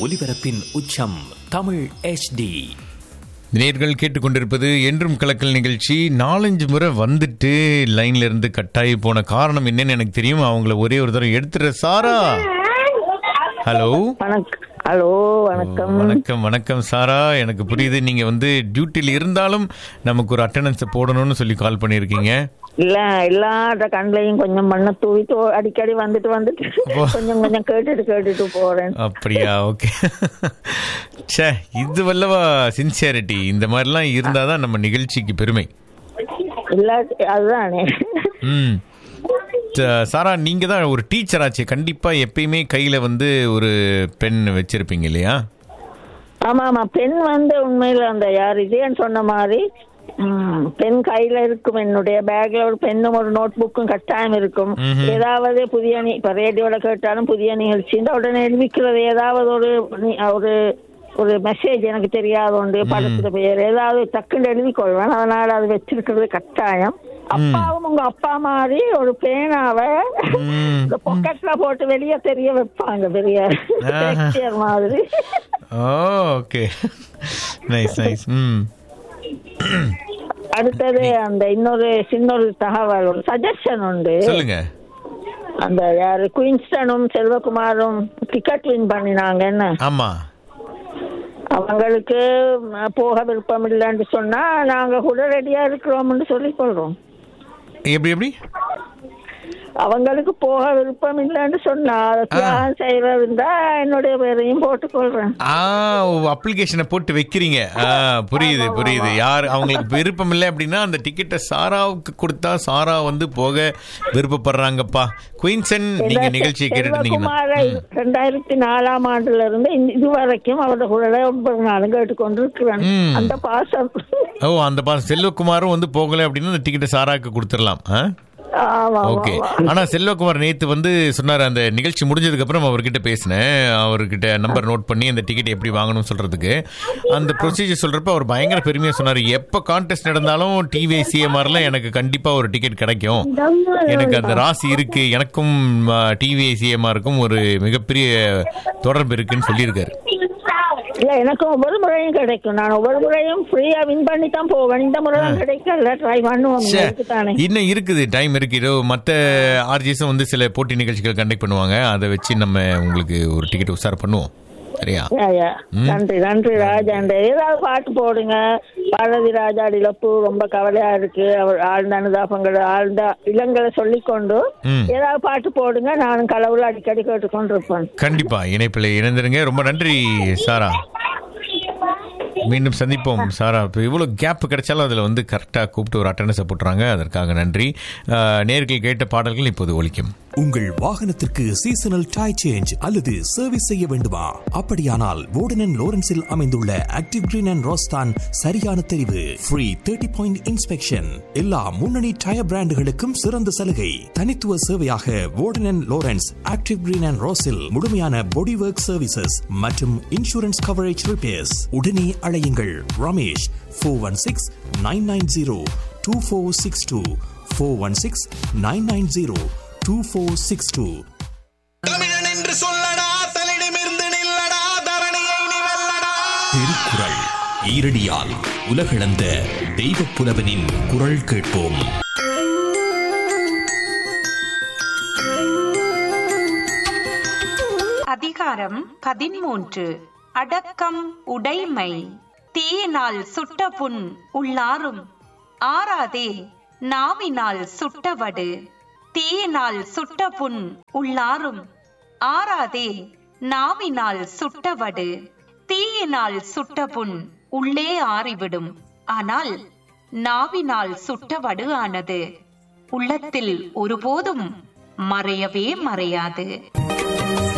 ஒலிபரப்பின் உச்சம் தமிழ் HD நேர்கள் கேட்டுக்கொண்டிருப்பது என்றும் கலக்கல் நிகழ்ச்சி நாலஞ்சு முறை வந்துட்டு லைன்ல இருந்து கட்டாயி போன காரணம் என்னன்னு எனக்கு தெரியும் அவங்கள ஒரே ஒரு தடவை எடுத்துற சாரா ஹலோ வணக்கம் ஹலோ வணக்கம் வணக்கம் வணக்கம் சாரா எனக்கு புரியுது நீங்க வந்து டியூட்டில இருந்தாலும் நமக்கு ஒரு அட்டண்டன்ஸ் போடணும்னு சொல்லி கால் பண்ணியிருக்கீங்க இல்ல எல்லாத்த கண்லையும் கொஞ்சம் மண்ணை தூவிட்டு அடிக்கடி வந்துட்டு வந்துட்டு கொஞ்சம் கொஞ்சம் கேட்டுட்டு கேட்டுட்டு போறேன் அப்படியா ஓகே ச்சே இது வல்லவா சின்சியாரிட்டி இந்த மாதிரிலாம் இருந்தாதான் நம்ம நிகழ்ச்சிக்கு பெருமை இல்ல அதுதானே ம் த- சாரா நீங்க தான் ஒரு டீச்சர் ஆச்சு கண்டிப்பா எப்பயுமே கையில வந்து ஒரு பென் வச்சிருப்பீங்க இல்லையா ஆமா ஆமா பெண் வந்து உண்மையில அந்த யார் இதேன்னு சொன்ன மாதிரி ம், பெண் கையில இருக்கும் என்னுடைய பேக்ல ஒரு பெண்ணும் ஒரு நோட் புக்கும் கட்டாயம் இருக்கும் ஏதாவது புதிய நி- இப்ப ரேடியோல கேட்டாலும் புதிய நிகழ்ச்சி இந்த உடனே எழுப்பிக்கிறது ஏதாவது ஒரு நி- ஒரு ஒரு மெசேஜ் எனக்கு தெரியாத ஒன்று படத்துல பேர் ஏதாவது டக்குன்னு எழுதி கொள்வேன் அதனால அது வச்சிருக்கிறது கட்டாயம் அப்பாவும் உங்க அப்பா மாதிரி ஒரு பேனாவை ம். இந்த பொக்கெட்ல போட்டு வெளியே தெரிய வைப்பாங்க பெரிய ஆஹா. Shakespeare மாதிரி ஓ ஓகே நைஸ் நைஸ் ம் அடுத்தது அந்த இன்னொரு சின்ன ஒரு தகவல் ஒரு சஜஷன் உண்டு சொல்லுங்க அந்த யாரு குயின்ஸ்டனும் செல்வகுமாரும் டிக்கெட் வின் பண்ணினாங்கன்னு ஆமா அவங்களுக்கு ம, போக விருப்பம் இல்லைன்னு சொன்னா நாங்க கூட ரெடியா இருக்கிறோம்னு சொல்லி சொல்றோம் எப்படி எப்படி அவங்களுக்கு போக விருப்பம் இல்லைன்னு சொன்னா அதை தியாகம் செய்யறதுண்டா என்னுடைய பேரையும் போட்டுக்கொள்றேன் ஆ அப்ளிகேஷனை போட்டு வைக்கிறீங்க ஆ புரியுது புரியுது யார் அவங்களுக்கு விருப்பம் இல்லை அப்படின்னா அந்த டிக்கெட்டை சாராவுக்கு கொடுத்தா சாரா வந்து போக விருப்பப்படுறாங்கப்பா குயின்சன் நீங்க நிகழ்ச்சியை கேட்டுட்டு இருந்தீங்கன்னா செல்வகுமாரை ரெண்டாயிரத்தி நாலாம் ஆண்டுல இருந்து இந்த- இதுவரைக்கும் அவரோட கூட ஒன்பது நாளும் கேட்டுக்கொண்டிருக்கிறேன் ம். அந்த பாசம் ஓ அந்த பா செல்வகுமாரும் வந்து போகல அப்படின்னா அந்த டிக்கெட்டை சாராக்கு கொடுத்துடலாம் ஆ ஆமா ஓகே ஆனா செல்வகுமார் நேத்து வந்து சொன்னார் அந்த நிகழ்ச்சி முடிஞ்சதுக்கு அப்புறம் அவர்கிட்ட பேசினேன் அவர்கிட்ட நம்பர் நோட் பண்ணி அந்த டிக்கெட் எப்படி வாங்கணும்னு சொல்றதுக்கு அந்த ப்ரொசீஜர் சொல்றப்ப அவர் பயங்கர பெருமையா சொன்னார் எப்ப கான்டெஸ்ட் நடந்தாலும் டிவி சிஎம்ஆர்ல எனக்கு கண்டிப்பா ஒரு டிக்கெட் கிடைக்கும் எனக்கு அந்த ராசி இருக்கு எனக்கும் டிவி சிஎம்ஆருக்கும் ஒரு மிகப்பெரிய தொடர்பு இருக்குன்னு சொல்லியிருக்காரு இல்ல எனக்கு ஒவ்வொரு முறையும் கிடைக்கும் நான் ஒவ்வொரு முறையும் ஃப்ரீயா வின் பண்ணி தான் போவேன் இந்த முறை தான் கிடைக்கல ட்ரை பண்ணுவோம் ச்சே, இதுக்கு தானே இன்னும் இருக்குது டைம் இருக்கு இதோ மற்ற ஆர்ஜிஸும் வந்து சில போட்டி நிகழ்ச்சிகள் கண்டக்ட் பண்ணுவாங்க அதை வச்சு நம்ம உங்களுக்கு ஒரு டிக்கெட் உஷார் பண்ணுவோம் சரியா யா, யா. நன்றி நன்றி ராஜா அந்த ஏதாவது பாட்டு போடுங்க பாரதி ராஜா இழப்பு ரொம்ப கவலையா இருக்கு அவர் ஆழ்ந்த அனுதாபங்களை ஆழ்ந்த இல்லங்களை சொல்லிக்கொண்டு ம். ஏதாவது பாட்டு போடுங்க நானும் கடவுள் அடிக்கடி கேட்டுக்கொண்டு இருப்பேன் கண்டிப்பா இணைப்பில் இணைந்திருங்க ரொம்ப நன்றி சாரா மீண்டும் சந்திப்போம் சாரா இப்போ இவ்வளோ கேப் கிடைச்சாலும் அதில் வந்து கரெக்டாக கூப்பிட்டு ஒரு அட்டண்டன்ஸை போட்டுறாங்க அதற்காக நன்றி அஹ், நேர்கள் கேட்ட பாடல்கள் இப்போது ஒலிக்கும் உங்கள் வாகனத்திற்கு சீசனல் டாய் சேஞ்ச் அல்லது சர்வீஸ் செய்ய வேண்டுமா அப்படியானால் வோர்டன் லோரன்ஸில் அமைந்துள்ள ஆக்டிவ் கிரீன் அண்ட் ரோஸ்தான் சரியான தெரிவு ஃப்ரீ தேர்ட்டி பாயிண்ட் இன்ஸ்பெக்ஷன் எல்லா முன்னணி டயர் பிராண்டுகளுக்கும் சிறந்த சலுகை தனித்துவ சேவையாக வோர்டன் லோரன்ஸ் ஆக்டிவ் கிரீன் அண்ட் ரோஸில் முழுமையான பாடி ஒர்க் சர்வீசஸ் மற்றும் இன்சூரன்ஸ் கவரேஜ் ரிப்பேர்ஸ் உடனே அழையுங்கள் Ramesh four one six nine nine zero two four six two four one six nine nine zero two four six two தமிழன் என்று சொல்லடா தலிடமிருந்து நில்லடா தரணியை நீ வெல்லடா திருக்குறள் ஈரடியால் உலகளந்த தெய்வப் புலவனின் குரல் கேட்போம் அதிகாரம் பதிமூன்று அடக்கம் உடைமை தீயினால் சுட்ட புண் உள்ளாரும் ஆறாதே நாவினால் சுட்டவடு தீயினால் சுட்ட புண் உள்ளாரும் ஆறாதே நாவினால் சுட்டவடு தீயினால் சுட்ட புண் உள்ளே ஆறிவிடும் ஆனால் நாவினால் சுட்டவடு ஆனது உள்ளத்தில் ஒருபோதும் மறையவே மறையாது